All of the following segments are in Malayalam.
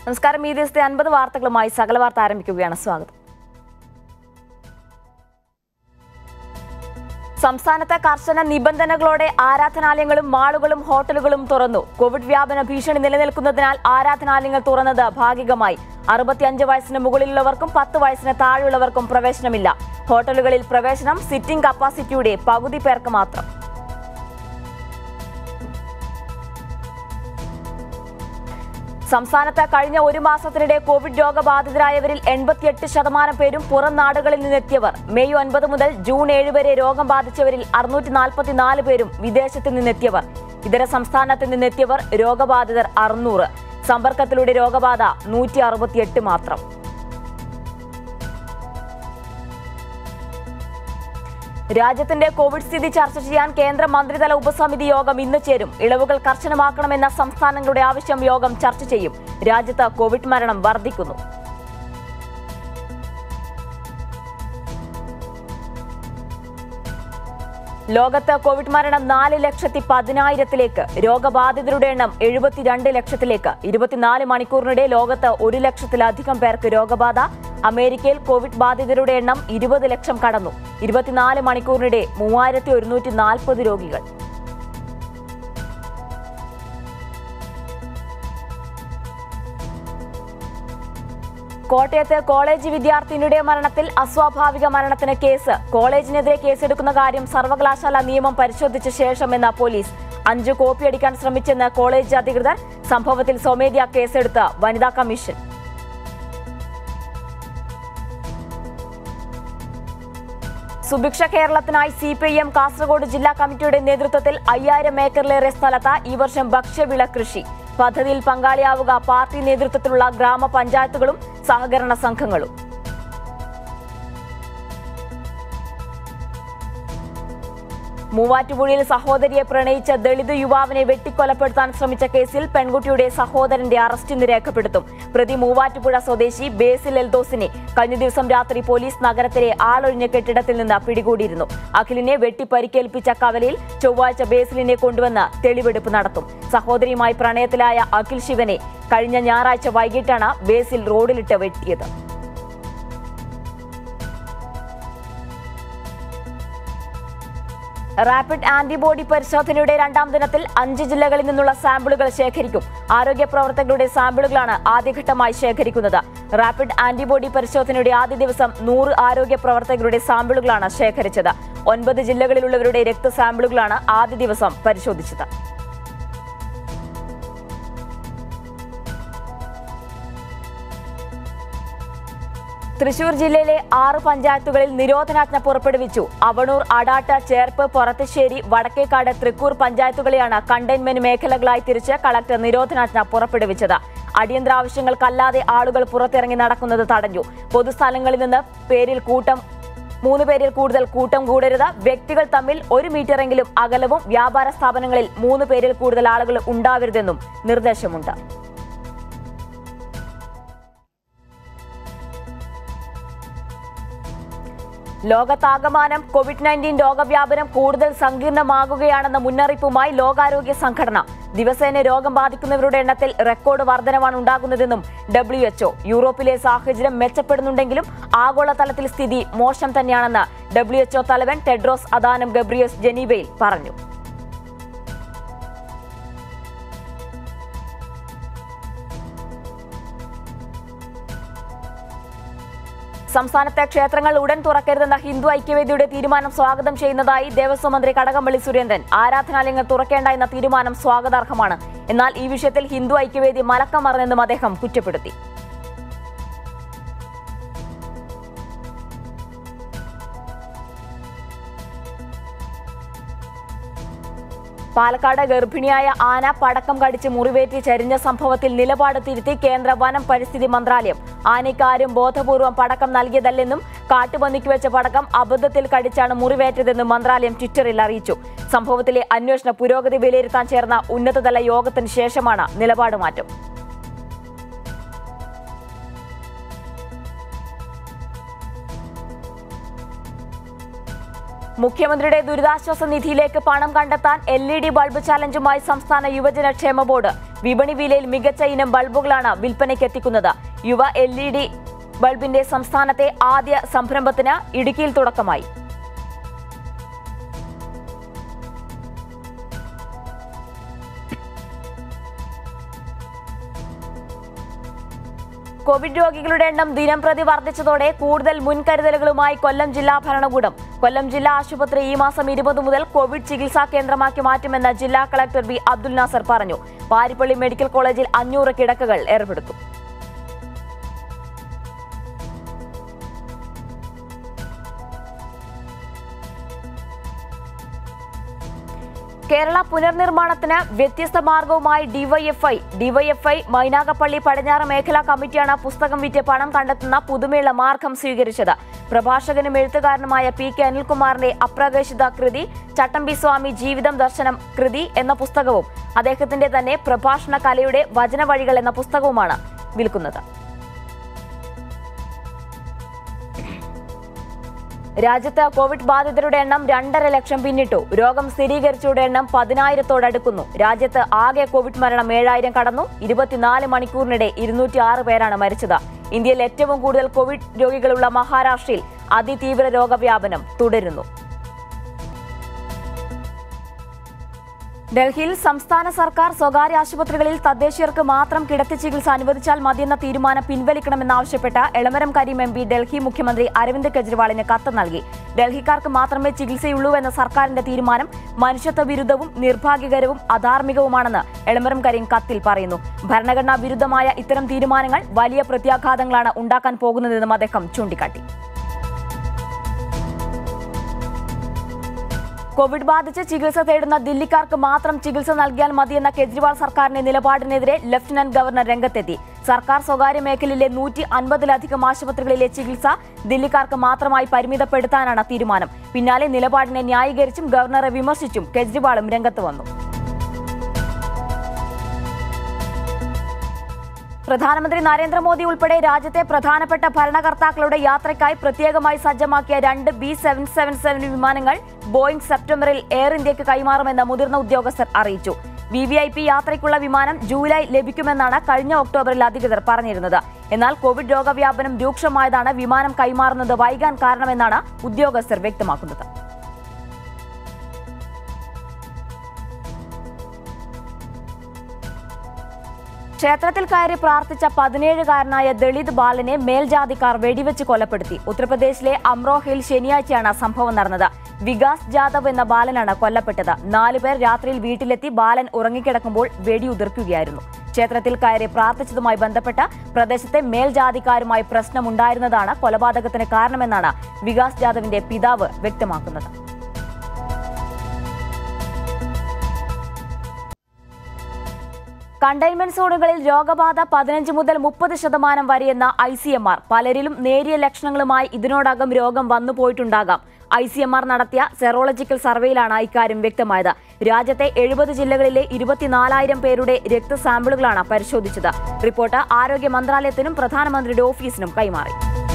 നമസ്കാരം ഈ ദിവസത്തെ അൻപത് വാർത്തകളുമായി സകല വാർത്ത ആരംഭിക്കുകയാണ് സ്വാഗതം സംസ്ഥാനത്തെ കർശന നിബന്ധനകളോടെ ആരാധനാലയങ്ങളും മാളുകളും ഹോട്ടലുകളും തുറന്നു കോവിഡ് വ്യാപന ഭീഷണി നിലനിൽക്കുന്നതിനാൽ ആരാധനാലയങ്ങൾ തുറന്നത് ഭാഗികമായി അറുപത്തിയഞ്ച് വയസ്സിന് മുകളിലുള്ളവർക്കും പത്ത് വയസ്സിന് താഴെയുള്ളവർക്കും പ്രവേശനമില്ല ഹോട്ടലുകളിൽ പ്രവേശനം സിറ്റിംഗ് കപ്പാസിറ്റിയുടെ പകുതി പേർക്ക് മാത്രം സംസ്ഥാനത്ത് കഴിഞ്ഞ ഒരു മാസത്തിനിടെ കോവിഡ് രോഗബാധിതരായവരിൽ എൺപത്തിയെട്ട് ശതമാനം പേരും പുറം നാടുകളിൽ നിന്നെത്തിയവർ മെയ് ഒൻപത് മുതൽ ജൂൺ ഏഴ് വരെ രോഗം ബാധിച്ചവരിൽ അറുന്നൂറ്റി നാൽപ്പത്തിനാല് പേരും വിദേശത്ത് നിന്നെത്തിയവർ ഇതര സംസ്ഥാനത്ത് നിന്നെത്തിയവർ രോഗബാധിതർ അറുന്നൂറ് സമ്പർക്കത്തിലൂടെ രോഗബാധ നൂറ്റി അറുപത്തിയെട്ട് മാത്രം രാജ്യത്തിന്റെ കോവിഡ് സ്ഥിതി ചർച്ച ചെയ്യാൻ കേന്ദ്ര മന്ത്രിതല ഉപസമിതി യോഗം ഇന്ന് ചേരും ഇളവുകൾ കർശനമാക്കണമെന്ന സംസ്ഥാനങ്ങളുടെ ആവശ്യം യോഗം ചർച്ച ചെയ്യും രാജ്യത്ത് കോവിഡ് മരണം വർദ്ധിക്കുന്നു ലോകത്ത് കോവിഡ് മരണം നാല് ലക്ഷത്തി പതിനായിരത്തിലേക്ക് രോഗബാധിതരുടെ എണ്ണം എഴുപത്തിരണ്ട് ലക്ഷത്തിലേക്ക് ഇരുപത്തിനാല് മണിക്കൂറിനിടെ ലോകത്ത് ഒരു ലക്ഷത്തിലധികം പേർക്ക് രോഗബാധ അമേരിക്കയിൽ കോവിഡ് ബാധിതരുടെ എണ്ണം ഇരുപത് ലക്ഷം കടന്നു ഇരുപത്തിനാല് മണിക്കൂറിനിടെ മൂവായിരത്തി ഒരുന്നൂറ്റി നാൽപ്പത് രോഗികൾ കോട്ടയത്ത് കോളേജ് വിദ്യാർത്ഥിനിയുടെ മരണത്തിൽ അസ്വാഭാവിക മരണത്തിന് കേസ് കോളേജിനെതിരെ കേസെടുക്കുന്ന കാര്യം സർവകലാശാല നിയമം പരിശോധിച്ച ശേഷമെന്ന പോലീസ് അഞ്ച് കോപ്പിയടിക്കാൻ ശ്രമിച്ചെന്ന് കോളേജ് അധികൃതർ സംഭവത്തിൽ സ്വമേധ്യാ കേസെടുത്ത വനിതാ കമ്മീഷൻ സുഭിക്ഷ കേരളത്തിനായി C P I M Kasaragod ജില്ലാ കമ്മിറ്റിയുടെ നേതൃത്വത്തിൽ അയ്യായിരം ഏക്കറിലേറെ സ്ഥലത്ത് ഈ വർഷം ഭക്ഷ്യവിള കൃഷി പദ്ധതിയിൽ പങ്കാളിയാവുക പാർട്ടി നേതൃത്വത്തിലുള്ള ഗ്രാമപഞ്ചായത്തുകളും സഹകരണ സംഘങ്ങളും മൂവാറ്റുപുഴയിൽ സഹോദരിയെ പ്രണയിച്ച ദളിത് യുവാവിനെ വെട്ടിക്കൊലപ്പെടുത്താൻ ശ്രമിച്ച കേസിൽ പെൺകുട്ടിയുടെ സഹോദരന്റെ അറസ്റ്റ് രേഖപ്പെടുത്തും പ്രതി മൂവാറ്റുപുഴ സ്വദേശി ബേസിൽ എൽദോസിനെ കഴിഞ്ഞ ദിവസം രാത്രി പോലീസ് നഗരത്തിലെ ആളൊഴിഞ്ഞ കെട്ടിടത്തിൽ നിന്ന് പിടികൂടിയിരുന്നു അഖിലിനെ വെട്ടിപ്പരിക്കേൽപ്പിച്ച കവലയിൽ ചൊവ്വാഴ്ച ബേസിലിനെ കൊണ്ടുവന്ന് തെളിവെടുപ്പ് നടത്തും സഹോദരിയുമായി പ്രണയത്തിലായ അഖിൽ ശിവനെ കഴിഞ്ഞ ഞായറാഴ്ച വൈകിട്ടാണ് ബേസിൽ റോഡിലിട്ട് വെട്ടിയത് റാപ്പിഡ് ആന്റിബോഡി പരിശോധനയുടെ രണ്ടാം ദിനത്തിൽ അഞ്ച് ജില്ലകളിൽ നിന്നുള്ള സാമ്പിളുകൾ ശേഖരിക്കും ആരോഗ്യ പ്രവർത്തകരുടെ സാമ്പിളുകളാണ് ആദ്യഘട്ടമായി ശേഖരിക്കുന്നത് റാപ്പിഡ് ആന്റിബോഡി പരിശോധനയുടെ ആദ്യ ദിവസം നൂറ് ആരോഗ്യ പ്രവർത്തകരുടെ സാമ്പിളുകളാണ് ശേഖരിച്ചത് ഒൻപത് ജില്ലകളിലുള്ളവരുടെ രക്തസാമ്പിളുകളാണ് ആദ്യ ദിവസം പരിശോധിച്ചത് തൃശൂർ ജില്ലയിലെ ആറ് പഞ്ചായത്തുകളിൽ നിരോധനാജ്ഞ പുറപ്പെടുവിച്ചു അവണൂർ അടാട്ട് ചേർപ്പ് പൊറത്തശ്ശേരി വടക്കേക്കാട് തൃക്കൂർ പഞ്ചായത്തുകളെയാണ് കണ്ടെയ്ൻമെന്റ് മേഖലകളായി തിരിച്ച് കളക്ടർ നിരോധനാജ്ഞ പുറപ്പെടുവിച്ചത് അടിയന്തര ആവശ്യങ്ങൾക്കല്ലാതെ ആളുകൾ പുറത്തിറങ്ങി നടക്കുന്നത് തടഞ്ഞു പൊതുസ്ഥലങ്ങളിൽ നിന്ന് പേരിൽ കൂട്ടം മൂന്ന് പേരിൽ കൂടുതൽ കൂട്ടം കൂടരുത് വ്യക്തികൾ തമ്മിൽ ഒരു മീറ്ററെങ്കിലും അകലവും വ്യാപാര സ്ഥാപനങ്ങളിൽ മൂന്ന് പേരിൽ കൂടുതൽ ആളുകൾ ഉണ്ടാവരുതെന്നും നിർദ്ദേശമുണ്ട് ലോകത്താകമാനം കോവിഡ് നയൻറ്റീൻ രോഗവ്യാപനം കൂടുതൽ സങ്കീർണമാകുകയാണെന്ന മുന്നറിയിപ്പുമായി ലോകാരോഗ്യ സംഘടന ദിവസേന രോഗം ബാധിക്കുന്നവരുടെ എണ്ണത്തിൽ റെക്കോർഡ് വർധനവാണ് ഉണ്ടാകുന്നതെന്നും ഡബ്ല്യു എച്ച്ഒ യൂറോപ്പിലെ സാഹചര്യം മെച്ചപ്പെടുന്നുണ്ടെങ്കിലും ആഗോളതലത്തിൽ സ്ഥിതി മോശം തന്നെയാണെന്ന് ഡബ്ല്യു എച്ച്ഒ തലവൻ ടെഡ്രോസ് അദാനം ഗബ്രിയസ് ജനീവയിൽ പറഞ്ഞു സംസ്ഥാനത്തെ ക്ഷേത്രങ്ങൾ ഉടൻ തുറക്കരുതെന്ന ഹിന്ദു ഐക്യവേദിയുടെ തീരുമാനം സ്വാഗതം ചെയ്യുന്നതായി ദേവസ്വം മന്ത്രി കടകംപള്ളി സുരേന്ദ്രൻ ആരാധനാലയങ്ങൾ തുറക്കേണ്ട എന്ന തീരുമാനം സ്വാഗതാർഹമാണ് എന്നാൽ ഈ വിഷയത്തിൽ ഹിന്ദു ഐക്യവേദി മലക്കം മറന്നെന്നും അദ്ദേഹം കുറ്റപ്പെടുത്തി പാലക്കാട് ഗർഭിണിയായ ആന പടക്കം കടിച്ച് മുറിവേറ്റി ചരിഞ്ഞ സംഭവത്തിൽ നിലപാട് തിരുത്തി കേന്ദ്ര വനം പരിസ്ഥിതി മന്ത്രാലയം ആനയ്ക്ക് ആരും ബോധപൂർവം പടക്കം നൽകിയതല്ലെന്നും കാട്ടുപന്നിക്ക് വെച്ച പടക്കം അബദ്ധത്തിൽ കടിച്ചാണ് മുറിവേറ്റതെന്നും മന്ത്രാലയം ട്വിറ്ററിൽ അറിയിച്ചു സംഭവത്തിലെ അന്വേഷണ പുരോഗതി വിലയിരുത്താൻ ചേർന്ന ഉന്നതതല യോഗത്തിന് ശേഷമാണ് നിലപാട് മാറ്റം മുഖ്യമന്ത്രിയുടെ ദുരിതാശ്വാസ നിധിയിലേക്ക് പണം കണ്ടെത്താൻ എൽ ഇ ഡി ബൾബ് ചാലഞ്ചുമായി സംസ്ഥാന യുവജന ക്ഷേമ ബോർഡ് വിപണി വിലയിൽ മികച്ച ഇനം ബൾബുകളാണ് വിൽപ്പനയ്ക്ക് എത്തിക്കുന്നത് യുവ എൽ ഇ ഡി ബൾബിന്റെ സംസ്ഥാനത്തെ ആദ്യ സംരംഭത്തിന് ഇടുക്കിയിൽ തുടക്കമായി കോവിഡ് രോഗികളുടെ എണ്ണം ദിനംപ്രതി വർദ്ധിച്ചതോടെ കൂടുതൽ മുൻകരുതലുകളുമായി കൊല്ലം ജില്ലാ ഭരണകൂടം കൊല്ലം ജില്ലാ ആശുപത്രി ഈ മാസം ഇരുപത് മുതൽ കോവിഡ് ചികിത്സാ കേന്ദ്രമാക്കി മാറ്റുമെന്ന് ജില്ലാ കളക്ടർ ബി അബ്ദുൽ നാസർ പറഞ്ഞു പാരിപ്പള്ളി മെഡിക്കൽ കോളേജിൽ അഞ്ഞൂറ് കിടക്കകൾ ഏർപ്പെടുത്തും കേരള പുനർനിർമ്മാണത്തിന് വ്യത്യസ്ത മാർഗവുമായി ഡിവൈഎഫ്ഐ ഡിവൈഎഫ്ഐ മൈനാഗപ്പള്ളി പടിഞ്ഞാറ് മേഖലാ കമ്മിറ്റിയാണ് പുസ്തകം വിറ്റ് പണം കണ്ടെത്തുന്ന പുതുമയുള്ള മാർഗം സ്വീകരിച്ചത് പ്രഭാഷകനും എഴുത്തുകാരനുമായ പി കെ അനിൽകുമാറിന്റെ അപ്രകാശിത കൃതി ചട്ടമ്പി സ്വാമി ജീവിതം ദർശനം കൃതി എന്ന പുസ്തകവും അദ്ദേഹത്തിന്റെ തന്നെ പ്രഭാഷണ കലയുടെ വചനവഴികൾ എന്ന പുസ്തകവുമാണ് വിൽക്കുന്നത് രാജ്യത്ത് കോവിഡ് ബാധിതരുടെ എണ്ണം രണ്ടര ലക്ഷം പിന്നിട്ടു രോഗം സ്ഥിരീകരിച്ചവരുടെ എണ്ണം പതിനായിരത്തോടടുക്കുന്നു രാജ്യത്ത് ആകെ കോവിഡ് മരണം ഏഴായിരം കടന്നു ഇരുപത്തിനാല് മണിക്കൂറിനിടെ ഇരുന്നൂറ്റി ആറ് പേരാണ് മരിച്ചത് ഇന്ത്യയിൽ ഏറ്റവും കൂടുതൽ കോവിഡ് രോഗികളുള്ള മഹാരാഷ്ട്രയിൽ അതിതീവ്ര രോഗവ്യാപനം തുടരുന്നു ഡൽഹിയിൽ സംസ്ഥാന സർക്കാർ സ്വകാര്യ ആശുപത്രികളിൽ തദ്ദേശീയർക്ക് മാത്രം കിടത്തി ചികിത്സ അനുവദിച്ചാൽ മതിയെന്ന തീരുമാനം പിൻവലിക്കണമെന്നാവശ്യപ്പെട്ട എളമരം കരീം എം പി ഡൽഹി മുഖ്യമന്ത്രി അരവിന്ദ് കെജ്രിവാളിന് കത്ത് നൽകി ഡൽഹിക്കാർക്ക് മാത്രമേ ചികിത്സയുള്ളൂ എന്ന സർക്കാരിന്റെ തീരുമാനം മനുഷ്യത്വ വിരുദ്ധവും നിർഭാഗ്യകരവും അധാർമികവുമാണെന്ന് എളമരം കരീം കത്തിൽ പറയുന്നു ഭരണഘടനാ വിരുദ്ധമായ ഇത്തരം തീരുമാനങ്ങൾ വലിയ പ്രത്യാഘാതങ്ങളാണ് ഉണ്ടാക്കാൻ പോകുന്നതെന്നും അദ്ദേഹം ചൂണ്ടിക്കാട്ടി കോവിഡ് ബാധിച്ച് ചികിത്സ തേടുന്ന ദില്ലിക്കാർക്ക് മാത്രം ചികിത്സ നൽകിയാൽ മതിയെന്ന കെജ്രിവാൾ സർക്കാരിന്റെ നിലപാടിനെതിരെ ലഫ്റ്റനന്റ് ഗവർണർ രംഗത്തെത്തി സർക്കാർ സ്വകാര്യ മേഖലയിലെ നൂറ്റി അൻപതിലധികം ആശുപത്രികളിലെ ചികിത്സ ദില്ലിക്കാർക്ക് മാത്രമായി പരിമിതപ്പെടുത്താനാണ് തീരുമാനം പിന്നാലെ നിലപാടിനെ ന്യായീകരിച്ചും ഗവർണറെ വിമർശിച്ചും കെജ്രിവാളും രംഗത്ത് വന്നു പ്രധാനമന്ത്രി നരേന്ദ്രമോദി ഉൾപ്പെടെ രാജ്യത്തെ പ്രധാനപ്പെട്ട ഭരണകർത്താക്കളുടെ യാത്രയ്ക്കായി പ്രത്യേകമായി സജ്ജമാക്കിയ രണ്ട് ബി സെവൻ സെവൻ സെവൻ വിമാനങ്ങൾ ബോയിംഗ് സെപ്റ്റംബറിൽ എയർ ഇന്ത്യക്ക് കൈമാറുമെന്ന് മുതിർന്ന ഉദ്യോഗസ്ഥർ അറിയിച്ചു വി വി ഐ പി യാത്രയ്ക്കുള്ള വിമാനം ജൂലൈ ലഭിക്കുമെന്നാണ് കഴിഞ്ഞ ഒക്ടോബറിൽ അധികൃതർ പറഞ്ഞിരുന്നത് എന്നാൽ കോവിഡ് രോഗവ്യാപനം രൂക്ഷമായതാണ് വിമാനം കൈമാറുന്നത് വൈകാൻ കാരണമെന്നാണ് ഉദ്യോഗസ്ഥർ വ്യക്തമാക്കുന്നത് ക്ഷേത്രത്തിൽ കയറി പ്രാർത്ഥിച്ച പതിനേഴുകാരനായ ദളിത് ബാലനെ മേൽജാതിക്കാർ വെടിവെച്ച് കൊലപ്പെടുത്തി ഉത്തർപ്രദേശിലെ അമ്രോഹയിൽ ശനിയാഴ്ചയാണ് സംഭവം നടന്നത് വികാസ് ജാദവ് എന്ന ബാലനാണ് കൊല്ലപ്പെട്ടത് നാലുപേർ രാത്രിയിൽ വീട്ടിലെത്തി ബാലൻ ഉറങ്ങിക്കിടക്കുമ്പോൾ വെടിയുതിർക്കുകയായിരുന്നു ക്ഷേത്രത്തിൽ കയറി പ്രാർത്ഥിച്ചതുമായി ബന്ധപ്പെട്ട പ്രദേശത്തെ മേൽജാതിക്കാരുമായി പ്രശ്നമുണ്ടായിരുന്നതാണ് കൊലപാതകത്തിന് കാരണമെന്നാണ് വികാസ് ജാദവിന്റെ പിതാവ് വ്യക്തമാക്കുന്നത് കണ്ടെയ്ൻമെന്റ് സോണുകളിൽ രോഗബാധ പതിനഞ്ച് മുതൽ മുപ്പത് ശതമാനം വരെയെന്ന ഐ സി എം ആർ പലരിലും നേരിയ ലക്ഷണങ്ങളുമായി ഇതിനോടകം രോഗം വന്നു പോയിട്ടുണ്ടാകാം ഐ സി എം ആർ നടത്തിയ സെറോളജിക്കൽ സർവേയിലാണ് ഇക്കാര്യം വ്യക്തമായത് രാജ്യത്തെ എഴുപത് ജില്ലകളിലെ ഇരുപത്തിനാലായിരം പേരുടെ രക്തസാമ്പിളുകളാണ് പരിശോധിച്ചത് റിപ്പോർട്ട് ആരോഗ്യ മന്ത്രാലയത്തിനും പ്രധാനമന്ത്രിയുടെ ഓഫീസിനും കൈമാറി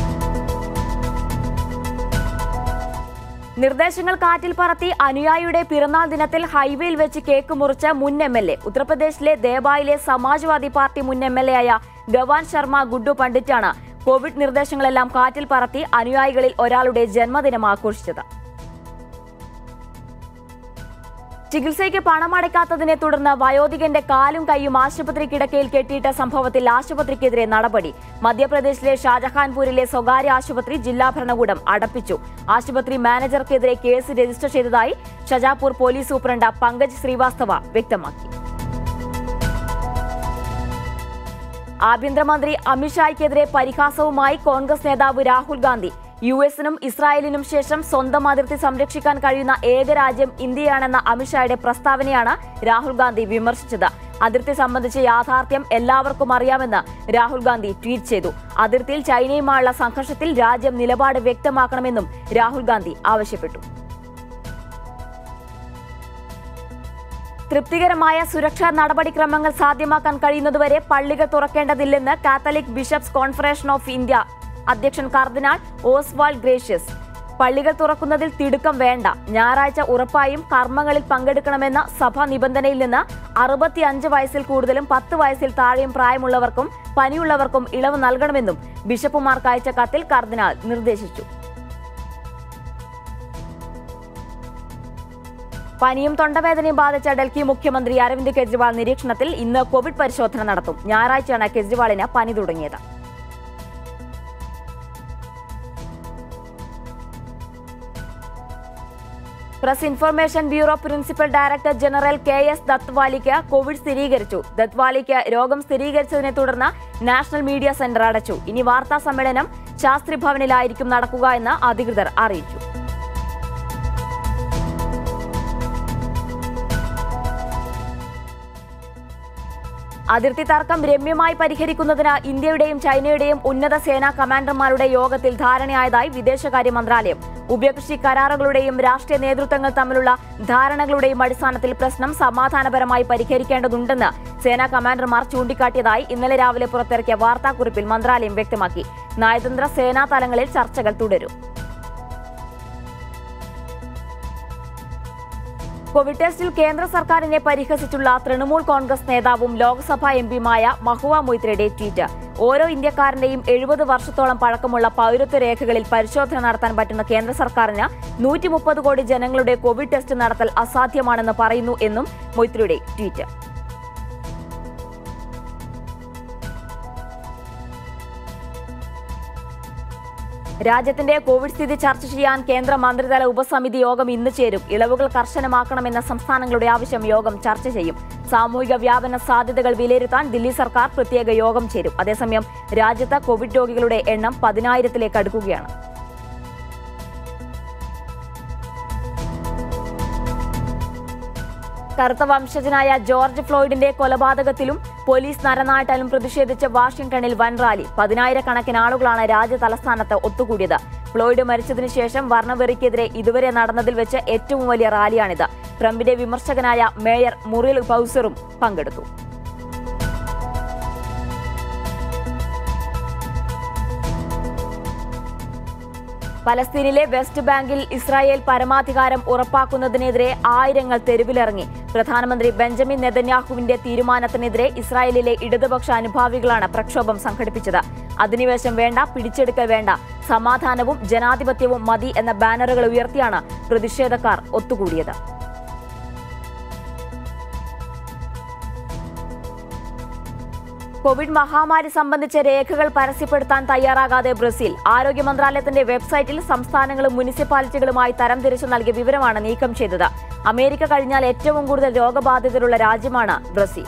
നിർദ്ദേശങ്ങൾ കാറ്റിൽ പറത്തി അനുയായിയുടെ പിറന്നാൾ ദിനത്തിൽ ഹൈവേയിൽ വെച്ച് കേക്ക് മുറിച്ച മുൻ എം എൽ എ ഉത്തർപ്രദേശിലെ ദേബായിലെ സമാജ്വാദി പാർട്ടി മുൻ എം എൽ എ ആയ ഗവാൻ ശർമ്മ ഗുഡ്ഡു പണ്ഡിറ്റാണ് കോവിഡ് നിർദ്ദേശങ്ങളെല്ലാം കാറ്റിൽ പറത്തി അനുയായികളിൽ ഒരാളുടെ ജന്മദിനം ആഘോഷിച്ചത് ചികിത്സയ്ക്ക് പണമടയ്ക്കാത്തതിനെ തുടർന്ന് വയോധികന്റെ കാലും കൈയും ആശുപത്രി കിടക്കയിൽ കെട്ടിയിട്ട സംഭവത്തിൽ ആശുപത്രിക്കെതിരെ നടപടി മധ്യപ്രദേശിലെ ഷാജഹാൻപൂരിലെ സ്വകാര്യ ആശുപത്രി ജില്ലാ ഭരണകൂടം അടപ്പിച്ചു ആശുപത്രി മാനേജർക്കെതിരെ കേസ് രജിസ്റ്റർ ചെയ്തതായി ഷജാപൂർ പോലീസ് സൂപ്രണ്ട് പങ്കജ് ശ്രീവാസ്തവ വ്യക്തമാക്കി ആഭ്യന്തരമന്ത്രി അമിത്ഷായ്ക്കെതിരെ പരിഹാസവുമായി കോൺഗ്രസ് നേതാവ് രാഹുൽ ഗാന്ധി യു എസിനും ഇസ്രായേലിനും ശേഷം സ്വന്തം അതിർത്തി സംരക്ഷിക്കാൻ കഴിയുന്ന ഏക രാജ്യം ഇന്ത്യയാണെന്ന അമിത്ഷായുടെ പ്രസ്താവനയാണ് രാഹുൽ ഗാന്ധി വിമർശിച്ചത് അതിർത്തി സംബന്ധിച്ച യാഥാർത്ഥ്യം എല്ലാവർക്കും അറിയാമെന്ന് രാഹുൽ ഗാന്ധി ട്വീറ്റ് ചെയ്തു അതിർത്തിയിൽ ചൈനയുമായുള്ള സംഘർഷത്തിൽ രാജ്യം നിലപാട് വ്യക്തമാക്കണമെന്നും രാഹുൽ ഗാന്ധി ആവശ്യപ്പെട്ടു തൃപ്തികരമായ സുരക്ഷാ നടപടിക്രമങ്ങൾ സാധ്യമാക്കാൻ കഴിയുന്നതുവരെ പള്ളികൾ തുറക്കേണ്ടതില്ലെന്ന് Catholic bishops conference of India അധ്യക്ഷൻ കർദിനാൾ ഓസ്വാൾ ഗ്രേഷ്യസ് പള്ളികൾ തുറക്കുന്നതിൽ തിടുക്കം വേണ്ട ഞായറാഴ്ച ഉറപ്പായും കർമ്മങ്ങളിൽ പങ്കെടുക്കണമെന്ന സഭാ നിബന്ധനയിൽ നിന്ന് അറുപത്തിയഞ്ച് വയസ്സിൽ കൂടുതലും പത്ത് വയസ്സിൽ താഴെയും പ്രായമുള്ളവർക്കും പനിയുള്ളവർക്കും ഇളവ് നൽകണമെന്നും ബിഷപ്പുമാർക്ക് അയച്ച കത്തിൽ കർദിനാൾ നിർദ്ദേശിച്ചു പനിയും തൊണ്ടവേദനയും ബാധിച്ച ഡൽഹി മുഖ്യമന്ത്രി അരവിന്ദ് കെജ്രിവാൾ നിരീക്ഷണത്തിൽ ഇന്ന് കോവിഡ് പരിശോധന നടത്തും ഞായറാഴ്ചയാണ് കെജ്രിവാളിന് പനി തുടങ്ങിയത് press information bureau principal director general K S ദത്വാലിക്ക് കോവിഡ് സ്ഥിരീകരിച്ചു ദത്വാലിക്ക് രോഗം സ്ഥിരീകരിച്ചതിനെ തുടർന്ന് നാഷണൽ മീഡിയ സെന്റർ അടച്ചു ഇനി വാർത്താ സമ്മേളനം ശാസ്ത്രി ഭവനിലായിരിക്കും നടക്കുക എന്ന് അധികൃതർ അറിയിച്ചു അതിർത്തി തർക്കം രമ്യമായി പരിഹരിക്കുന്നതിന് ഇന്ത്യയുടെയും ചൈനയുടെയും ഉന്നത സേനാ കമാൻഡർമാരുടെ യോഗത്തിൽ ധാരണയായതായി വിദേശകാര്യ മന്ത്രാലയം ഉഭയകക്ഷി കരാറുകളുടെയും രാഷ്ട്രീയ നേതൃത്വങ്ങൾ തമ്മിലുള്ള ധാരണകളുടെയും അടിസ്ഥാനത്തിൽ പ്രശ്നം സമാധാനപരമായി പരിഹരിക്കേണ്ടതുണ്ടെന്ന് സേനാ കമാൻഡർമാർ ചൂണ്ടിക്കാട്ടിയതായി ഇന്നലെ രാവിലെ പുറത്തിറക്കിയ വാർത്താക്കുറിപ്പിൽ മന്ത്രാലയം വ്യക്തമാക്കി നയതന്ത്ര സേനാ തലങ്ങളിൽ ചർച്ചകൾ തുടരും കോവിഡ് ടെസ്റ്റിൽ കേന്ദ്ര സർക്കാരിനെ പരിഹസിച്ചുള്ള തൃണമൂൽ കോൺഗ്രസ് നേതാവും ലോക്സഭാ എംപിയുമായ മഹുവ മൊയ്ത്രയുടെ ട്വീറ്റ് ഓരോ ഇന്ത്യക്കാരന്റെയും എഴുപത് വർഷത്തോളം പഴക്കമുള്ള പൗരത്വ രേഖകളിൽ പരിശോധന നടത്താൻ പറ്റുന്ന കേന്ദ്ര സർക്കാരിന് നൂറ്റി മുപ്പത് കോടി ജനങ്ങളുടെ കോവിഡ് ടെസ്റ്റ് നടത്തൽ അസാധ്യമാണെന്ന് പറയുന്നു എന്നും മൊയ്ത്രയുടെ ട്വീറ്റ് രാജ്യത്തിന്റെ കോവിഡ് സ്ഥിതി ചർച്ച ചെയ്യാൻ കേന്ദ്ര മന്ത്രിതല ഉപസമിതി യോഗം ഇന്ന് ചേരും ഇളവുകൾ കർശനമാക്കണമെന്ന സംസ്ഥാനങ്ങളുടെ ആവശ്യം യോഗം ചർച്ച ചെയ്യും സാമൂഹിക വ്യാപന സാധ്യതകൾ വിലയിരുത്താൻ ദില്ലി സർക്കാർ പ്രത്യേക യോഗം ചേരും അതേസമയം രാജ്യത്ത് കോവിഡ് രോഗികളുടെ എണ്ണം പതിനായിരത്തിലേക്ക് അടുക്കുകയാണ് കറുത്ത വംശജനായ ജോർജ് ഫ്ലോയിഡിന്റെ കൊലപാതകത്തിലും പോലീസ് നരനാട്ടാലും പ്രതിഷേധിച്ച് വാഷിംഗ്ടണിൽ വൻ റാലി പതിനായിരക്കണക്കിന് ആളുകളാണ് രാജ്യ തലസ്ഥാനത്ത് ഒത്തുകൂടിയത് ഫ്ലോയിഡ് മരിച്ചതിനു ശേഷം വർണ്ണവെറിക്കെതിരെ ഇതുവരെ നടന്നതിൽ വെച്ച് ഏറ്റവും വലിയ റാലിയാണിത് ട്രംപിന്റെ വിമർശകനായ മേയർ മുറിൽ ബൌസറും പങ്കെടുത്തു പലസ്തീനിലെ വെസ്റ്റ് ബാങ്കിൽ ഇസ്രായേൽ പരമാധികാരം ഉറപ്പാക്കുന്നതിനെതിരെ ആയിരങ്ങൾ തെരുവിലിറങ്ങി പ്രധാനമന്ത്രി ബെഞ്ചമിൻ നെതന്യാഹുവിന്റെ തീരുമാനത്തിനെതിരെ ഇസ്രായേലിലെ ഇടതുപക്ഷ അനുഭാവികളാണ് പ്രക്ഷോഭം സംഘടിപ്പിച്ചത് അധിനിവേശം വേണ്ട പിടിച്ചെടുക്കൽ വേണ്ട സമാധാനവും ജനാധിപത്യവും മതി എന്ന ബാനറുകൾ ഉയർത്തിയാണ് പ്രതിഷേധക്കാർ ഒത്തുകൂടിയത് കോവിഡ് മഹാമാരി സംബന്ധിച്ച രേഖകൾ പരസ്യപ്പെടുത്താൻ തയ്യാറാകാതെ ബ്രസീൽ ആരോഗ്യ മന്ത്രാലയത്തിന്റെ വെബ്സൈറ്റിൽ സംസ്ഥാനങ്ങളും മുനിസിപ്പാലിറ്റികളുമായി തരംതിരിച്ചു നൽകിയ വിവരമാണ് നീക്കം ചെയ്തത് അമേരിക്ക കഴിഞ്ഞാൽ ഏറ്റവും കൂടുതൽ രോഗബാധിതരുള്ള രാജ്യമാണ് ബ്രസീൽ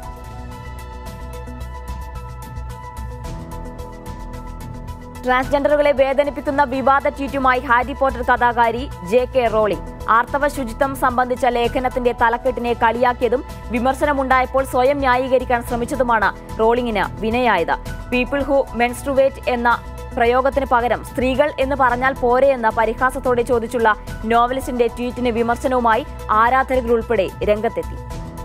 ട്രാൻസ്ജെൻഡറുകളെ വേദനിപ്പിക്കുന്ന വിവാദ ട്വീറ്റുമായി ഹാരി പോട്ടർ കഥാകാരി ജെ കെ റോളിംഗ് ആർത്തവ ശുചിത്വം സംബന്ധിച്ച ലേഖനത്തിന്റെ തലക്കെട്ടിനെ കളിയാക്കിയതും വിമർശനമുണ്ടായപ്പോൾ സ്വയം ന്യായീകരിക്കാൻ ശ്രമിച്ചതുമാണ് റോളിംഗിന് വിനയായത് പീപ്പിൾ ഹു മെൻസ്ട്രുവേറ്റ് എന്ന പ്രയോഗത്തിന് പകരം സ്ത്രീകൾ എന്ന് പറഞ്ഞാൽ പോരെയെന്ന പരിഹാസത്തോടെ ചോദിച്ചുള്ള നോവലിസ്റ്റിന്റെ ട്വീറ്റിന് വിമർശനവുമായി ആരാധകരുൾപ്പെടെ രംഗത്തെത്തി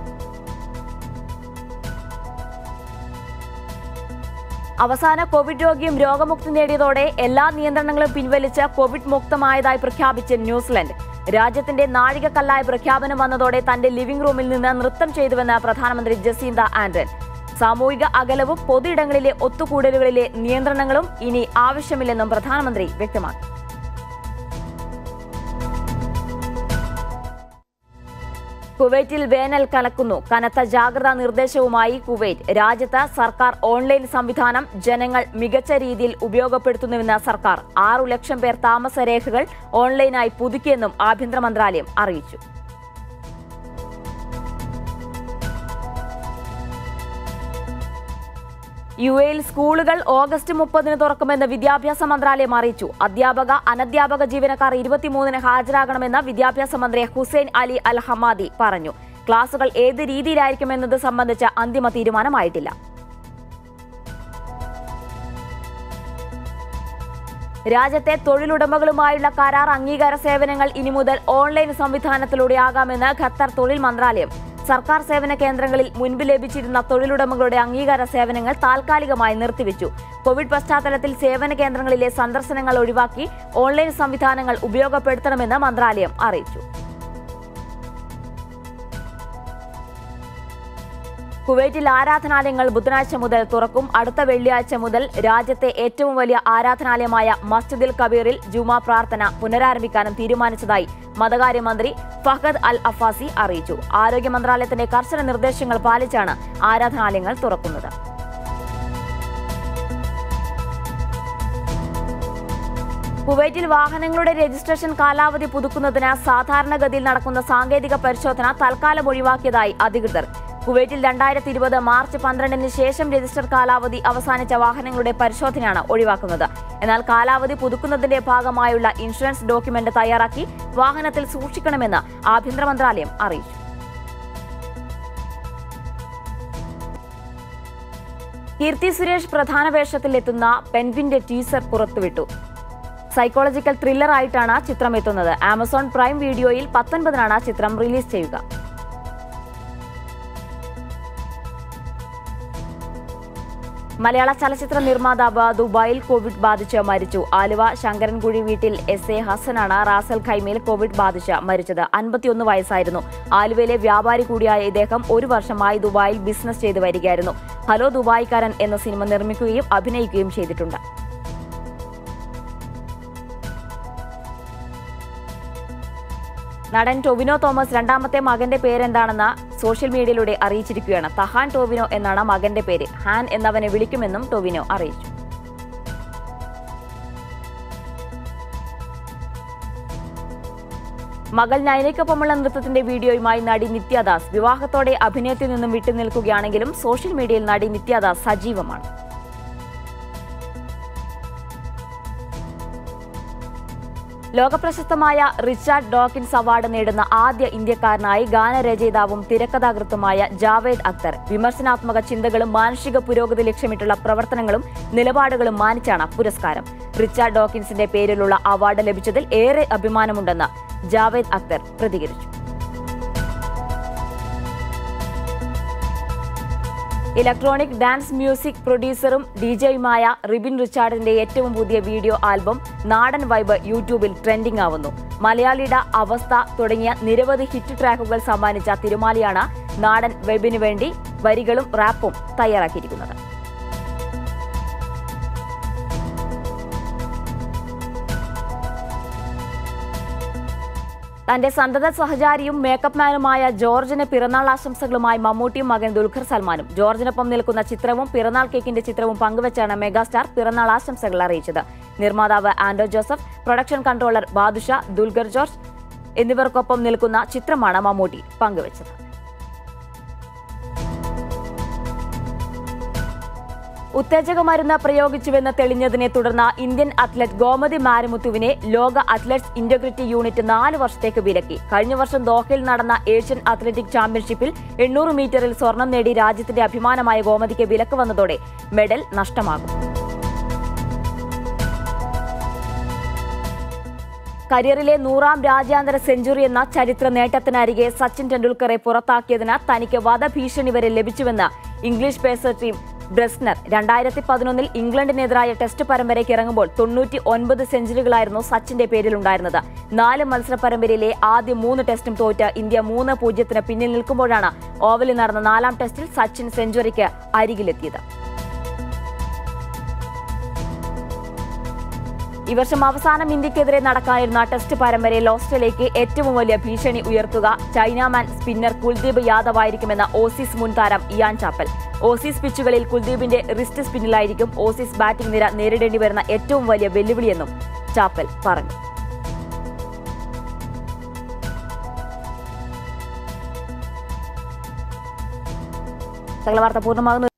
അവസാന കോവിഡ് രോഗിയും രോഗമുക്തി നേടിയതോടെ എല്ലാ നിയന്ത്രണങ്ങളും പിൻവലിച്ച് കോവിഡ് മുക്തമായതായി പ്രഖ്യാപിച്ച് ന്യൂസിലൻഡ് രാജ്യത്തിന്റെ നാഴികക്കല്ലായ പ്രഖ്യാപനം വന്നതോടെ തന്റെ ലിവിംഗ് റൂമിൽ നിന്ന് നൃത്തം ചെയ്തുവെന്ന് പ്രധാനമന്ത്രി ജസീന്ത ആൻഡ്രൻ സാമൂഹിക അകലവും പൊതുയിടങ്ങളിലെ ഒത്തുകൂടലുകളിലെ നിയന്ത്രണങ്ങളും ഇനി ആവശ്യമില്ലെന്നും പ്രധാനമന്ത്രി വ്യക്തമാക്കി കുവൈറ്റിൽ വേനൽ കലക്കുന്നു കനത്ത ജാഗ്രതാ നിർദ്ദേശവുമായി കുവൈറ്റ് രാജ്യത്ത് സർക്കാർ ഓൺലൈൻ സംവിധാനം ജനങ്ങൾ മികച്ച രീതിയിൽ ഉപയോഗപ്പെടുത്തുന്നുവെന്ന് സർക്കാർ ആറു ലക്ഷം പേർ താമസ രേഖകൾ ഓൺലൈനായി പുതുക്കിയെന്നും ആഭ്യന്തര മന്ത്രാലയം അറിയിച്ചു യു എയിൽ സ്കൂളുകൾ ഓഗസ്റ്റ് മുപ്പതിന് തുറക്കുമെന്ന് വിദ്യാഭ്യാസ മന്ത്രാലയം അറിയിച്ചു അധ്യാപക അനധ്യാപക ജീവനക്കാർ ഇരുപത്തിമൂന്നിന് ഹാജരാകണമെന്ന് വിദ്യാഭ്യാസ മന്ത്രി ഹുസൈൻ അലി അൽ ഹമാദി പറഞ്ഞു ക്ലാസുകൾ ഏത് രീതിയിലായിരിക്കുമെന്നത് സംബന്ധിച്ച് അന്തിമ തീരുമാനമായിട്ടില്ല രാജ്യത്തെ തൊഴിലുടമകളുമായുള്ള കരാർ അംഗീകാര സേവനങ്ങൾ ഇനി മുതൽ ഓൺലൈൻ സംവിധാനത്തിലൂടെയാകാമെന്ന് ഖത്തർ തൊഴിൽ മന്ത്രാലയം സർക്കാർ സേവന കേന്ദ്രങ്ങളിൽ മുൻപ് ലഭിച്ചിരുന്ന തൊഴിലുടമകളുടെ അംഗീകാര സേവനങ്ങൾ താൽക്കാലികമായി നിർത്തിവെച്ചു കോവിഡ് പശ്ചാത്തലത്തിൽ സേവന കേന്ദ്രങ്ങളിലെ സന്ദർശനങ്ങൾ ഒഴിവാക്കി ഓൺലൈൻ സംവിധാനങ്ങൾ ഉപയോഗപ്പെടുത്തണമെന്ന് മന്ത്രാലയം അറിയിച്ചു കുവൈറ്റിൽ ആരാധനാലയങ്ങൾ ബുധനാഴ്ച മുതൽ തുറക്കും അടുത്ത വെള്ളിയാഴ്ച മുതൽ രാജ്യത്തെ ഏറ്റവും വലിയ ആരാധനാലയമായ മസ്ജിദിൽ കബീറിൽ ജുമാ പ്രാർത്ഥന പുനരാരംഭിക്കാനും തീരുമാനിച്ചതായി മതകാര്യമന്ത്രി ഫഹദ് അൽ അഫാസി അറിയിച്ചു ആരോഗ്യ മന്ത്രാലയത്തിന്റെ കർശന നിർദ്ദേശങ്ങൾ പാലിച്ചാണ് ആരാധനാലയങ്ങൾ തുറക്കുന്നത് കുവൈറ്റിൽ വാഹനങ്ങളുടെ രജിസ്ട്രേഷൻ കാലാവധി പുതുക്കുന്നതിന് സാധാരണഗതിയിൽ നടക്കുന്ന സാങ്കേതിക പരിശോധന തൽക്കാലം ഒഴിവാക്കിയതായി അധികൃതർ കുവൈറ്റിൽ രണ്ടായിരത്തി ഇരുപത് മാർച്ച് പന്ത്രണ്ടിന് ശേഷം രജിസ്റ്റർ കാലാവധി അവസാനിച്ച വാഹനങ്ങളുടെ പരിശോധനയാണ് ഒഴിവാക്കുന്നത് എന്നാൽ കാലാവധി പുതുക്കുന്നതിന്റെ ഭാഗമായുള്ള ഇൻഷുറൻസ് ഡോക്യുമെന്റ് തയ്യാറാക്കി വാഹനത്തിൽ സൂക്ഷിക്കണമെന്ന് ആഭ്യന്തര മന്ത്രാലയം അറിയിച്ചു കീർത്തി സുരേഷ് പ്രധാന വേഷത്തിലെത്തുന്ന പെൻവിന്റെ ടീസർ പുറത്തുവിട്ടു സൈക്കോളജിക്കൽ ത്രില്ലർ ആയിട്ടാണ് ചിത്രം എത്തുന്നത് ആമസോൺ പ്രൈം വീഡിയോയിൽ പത്തൊൻപതിനാണ് ചിത്രം റിലീസ് ചെയ്യുക മലയാള ചലച്ചിത്ര നിർമ്മാതാവ് ദുബായിൽ കോവിഡ് ബാധിച്ച് മരിച്ചു ആലുവ ശങ്കരൻകുഴി വീട്ടിൽ എസ് എ ഹസനാണ് റാസൽ ഖൈമയിൽ കോവിഡ് ബാധിച്ച് മരിച്ചത് അൻപത്തിയൊന്ന് വയസ്സായിരുന്നു ആലുവയിലെ വ്യാപാരി കൂടിയായ ഇദ്ദേഹം ഒരു വർഷമായി ദുബായിൽ ബിസിനസ് ചെയ്തു വരികയായിരുന്നു ഹലോ ദുബായിക്കാരൻ എന്ന സിനിമ നിർമ്മിക്കുകയും അഭിനയിക്കുകയും ചെയ്തിട്ടുണ്ട് നടൻ ടൊവിനോ തോമസ് രണ്ടാമത്തെ മകന്റെ പേരെന്താണെന്ന് സോഷ്യൽ മീഡിയയിലൂടെ അറിയിച്ചിരിക്കുകയാണ് തഹാൻ ടോവിനോ എന്നാണ് മകന്റെ പേര് ഹാൻ എന്നവനെ വിളിക്കുമെന്നും ടൊവിനോ അറിയിച്ചു മകൾ നയനയ്ക്കൊപ്പമുള്ള നൃത്തത്തിന്റെ വീഡിയോയുമായി നടി നിത്യദാസ് വിവാഹത്തോടെ അഭിനയത്തിൽ നിന്നും വിട്ടുനിൽക്കുകയാണെങ്കിലും സോഷ്യൽ മീഡിയയിൽ നടി നിത്യദാസ് സജീവമാണ് ലോകപ്രശസ്തമായ റിച്ചാർഡ് ഡോക്കിൻസ് അവാർഡ് നേടുന്ന ആദ്യ ഇന്ത്യക്കാരനായി ഗാനരചയിതാവും തിരക്കഥാകൃത്തുമായ ജാവേദ് അക്തർ വിമർശനാത്മക ചിന്തകളും മാനുഷിക പുരോഗതി ലക്ഷ്യമിട്ടുള്ള പ്രവർത്തനങ്ങളും നിലപാടുകളും മാനിച്ചാണ് പുരസ്കാരം റിച്ചാർഡ് ഡോക്കിൻസിന്റെ പേരിലുള്ള അവാർഡ് ലഭിച്ചതിൽ ഏറെ അഭിമാനമുണ്ടെന്ന് ജാവേദ് അക്തർ പ്രതികരിച്ചു ഇലക്ട്രോണിക് ഡാൻസ് മ്യൂസിക് പ്രൊഡ്യൂസറും ഡിജെയുമായ റിബിൻ റിച്ചാർഡിന്റെ ഏറ്റവും പുതിയ വീഡിയോ ആൽബം നാടൻ വൈബ് യൂട്യൂബിൽ ട്രെൻഡിംഗ് ആവുന്നു മലയാളിയുടെ അവസ്ഥ തുടങ്ങിയ നിരവധി ഹിറ്റ് ട്രാക്കുകൾ സമ്മാനിച്ച തിരുമാലിയാണ് നാടൻ വെബിനു വേണ്ടി വരികളും റാപ്പും തയ്യാറാക്കിയിരിക്കുന്നത് തന്റെ സന്തത സഹചാരിയും മേക്കപ്പ് മാനുമായ ജോർജിന് പിറന്നാൾ ആശംസകളുമായി മമ്മൂട്ടിയും മകൻ ദുൽഖർ സൽമാനും ജോർജിനൊപ്പം നിൽക്കുന്ന ചിത്രവും പിറന്നാൾ കേക്കിന്റെ ചിത്രവും പങ്കുവച്ചാണ് മെഗാസ്റ്റാർ പിറന്നാൾ ആശംസകൾ അറിയിച്ചത് നിർമ്മാതാവ് ആൻഡോ ജോസഫ് പ്രൊഡക്ഷൻ കൺട്രോളർ ബാദുഷ ദുൽഖർ ജോർജ് എന്നിവർക്കൊപ്പം നിൽക്കുന്ന ചിത്രമാണ് മമ്മൂട്ടി പങ്കുവച്ചത് ഉത്തേജക മരുന്ന് പ്രയോഗിച്ചുവെന്ന് തെളിഞ്ഞതിനെ തുടർന്ന് ഇന്ത്യൻ അത്ലറ്റ് ഗോമതി മാരിമുത്തുവിനെ ലോക അത്ലറ്റ്സ് ഇന്റഗ്രിറ്റി യൂണിറ്റ് നാല് വർഷത്തേക്ക് വിലക്കി കഴിഞ്ഞ വർഷം ദോഹയിൽ നടന്ന ഏഷ്യൻ അത്ലറ്റിക് ചാമ്പ്യൻഷിപ്പിൽ എണ്ണൂറ് മീറ്ററിൽ സ്വർണം നേടി രാജ്യത്തിന്റെ അഭിമാനമായ ഗോമതിക്ക് വിലക്ക് വന്നതോടെ മെഡൽ നഷ്ടമാകും കരിയറിലെ നൂറാം രാജ്യാന്തര സെഞ്ചുറി എന്ന ചരിത്ര നേട്ടത്തിനരികെ സച്ചിൻ ടെണ്ടുൽക്കറെ പുറത്താക്കിയതിന് തനിക്ക് വധഭീഷണി വരെ ലഭിച്ചുവെന്ന് ഇംഗ്ലീഷ് പേസർ ടീം ബ്രസ്നർ രണ്ടായിരത്തി പതിനൊന്നിൽ ഇംഗ്ലണ്ടിനെതിരായ ടെസ്റ്റ് പരമ്പരയ്ക്ക് ഇറങ്ങുമ്പോൾ തൊണ്ണൂറ്റി ഒൻപത് സെഞ്ചുറികളായിരുന്നു സച്ചിന്റെ പേരിലുണ്ടായിരുന്നത് നാല് മത്സര പരമ്പരയിലെ ആദ്യ മൂന്ന് ടെസ്റ്റും തോറ്റ് ഇന്ത്യ മൂന്ന് പൂജ്യത്തിന് പിന്നിൽ നിൽക്കുമ്പോഴാണ് ഓവലിൽ നടന്ന നാലാം ടെസ്റ്റിൽ സച്ചിൻ സെഞ്ചുറിക്ക് അരികിലെത്തിയത് ഈ വർഷം അവസാനം ഇന്ത്യക്കെതിരെ നടക്കാനിരുന്ന ടെസ്റ്റ് പരമ്പരയിൽ ഓസ്ട്രേലിയയ്ക്ക് ഏറ്റവും വലിയ ഭീഷണി ഉയർത്തുക ചൈനാമാൻ സ്പിന്നർ കുൽദീപ് യാദവ് ആയിരിക്കുമെന്ന ഓസീസ് മുൻ താരം ഇയാൻ ചാപ്പൽ ഓസീസ് പിച്ചുകളിൽ കുൽദീപിന്റെ റിസ്റ്റ് സ്പിന്നിലായിരിക്കും ഓസീസ് ബാറ്റിംഗ് നിര നേരിടേണ്ടി വരുന്ന ഏറ്റവും വലിയ വെല്ലുവിളിയെന്നും ചാപ്പൽ പറഞ്ഞു സകല വാർത്ത പൂർണ്ണമാകുന്നു